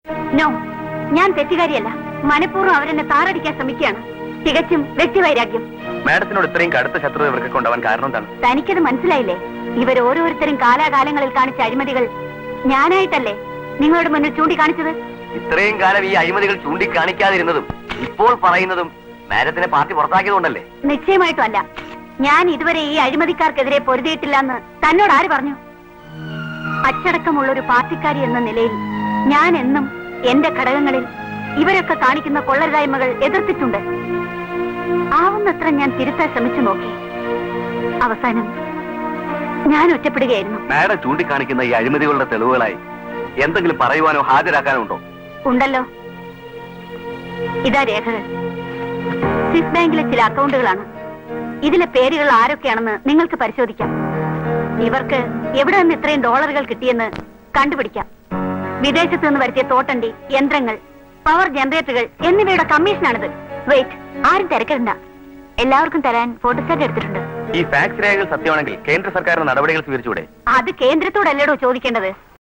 no ഞാൻ തെറ്റുകാരിയല്ല മനഃപൂർവ്വം അവരെന്നെ താറടിക്കാൻ ശ്രമിക്കുകയാണ് തികച്ചും വ്യക്തിവൈരാഗ്യം മാഡത്തിനോട് ഇത്രയും കടുത്ത ശത്രുത ഇവർക്ക് കൊണ്ടുപോകാൻ കാരണം എന്താണ് തനിക്കത് മനസ്സിലായില്ലേ ഇവർ ഓരോരുത്തരും കാലാകാലങ്ങളിൽ കാണിച്ച അഴിമതികൾ ഞാനായിട്ടല്ലേ നിങ്ങളുടെ മുന്നിൽ ചൂണ്ടിക്കാണിച്ചത് ഇത്രയും കാലം ഈ അഴിമതികൾ ചൂണ്ടിക്കാണിക്കാതിരുന്നതും ഇപ്പോൾ പറയുന്നതും മാഡത്തിനെ പാർട്ടി പുറത്താക്കിയതുകൊണ്ടല്ലേ നിശ്ചയമായിട്ടും അല്ല ഞാൻ ഇതുവരെ ഈ അഴിമതിക്കാർക്കെതിരെ പൊരുതിയിട്ടില്ലെന്ന് തന്നോട് ആര് പറഞ്ഞു അച്ചടക്കമുള്ള ഒരു പാർട്ടിക്കാരി എന്ന നിലയിൽ ഞാൻ എന്നും എന്റെ ഘടകങ്ങളിൽ ഇവരൊക്കെ കാണിക്കുന്ന കൊള്ളരുതായ്മകൾ എതിർത്തിട്ടുണ്ട് ആവുന്നത്ര ഞാൻ തിരുത്താൻ ശ്രമിച്ചു നോക്കി അവസാനം ഞാൻ ഒറ്റപ്പെടുകയായിരുന്നു മാഡം ചൂണ്ടിക്കാണിക്കുന്ന ഈ അഴിമതികളുടെ തെളിവുകളായി എന്തെങ്കിലും പറയുവാനോ ഹാജരാക്കാനോ ഉണ്ടോ ഉണ്ടല്ലോ ഇതാ രേഖകൾ സ്വിസ് ബാങ്കിലെ ചില അക്കൗണ്ടുകളാണ് ഇതിലെ പേരുകൾ ആരൊക്കെയാണെന്ന് നിങ്ങൾക്ക് പരിശോധിക്കാം ഇവർക്ക് എവിടെ നിന്ന് ഇത്രയും ഡോളറുകൾ കിട്ടിയെന്ന് കണ്ടുപിടിക്കാം വിദേശത്ത് നിന്ന് വരുത്തിയ തോട്ടണ്ടി യന്ത്രങ്ങൾ പവർ ജനറേറ്ററുകൾ എന്നിവയുടെ കമ്മീഷനാണിത് വെയിറ്റ് ആരും തിരക്കണ്ട എല്ലാവർക്കും തരാൻ ഫോട്ടോസ്റ്റാറ്റ് എടുത്തിട്ടുണ്ട് ഈ ഫാക്സ് രേഖകൾ സത്യമാണെങ്കിൽ കേന്ദ്ര സർക്കാരിന്റെ നടപടികൾ സ്വീകരിച്ചൂടെ അത് കേന്ദ്രത്തോടല്ലേടോ ചോദിക്കേണ്ടത്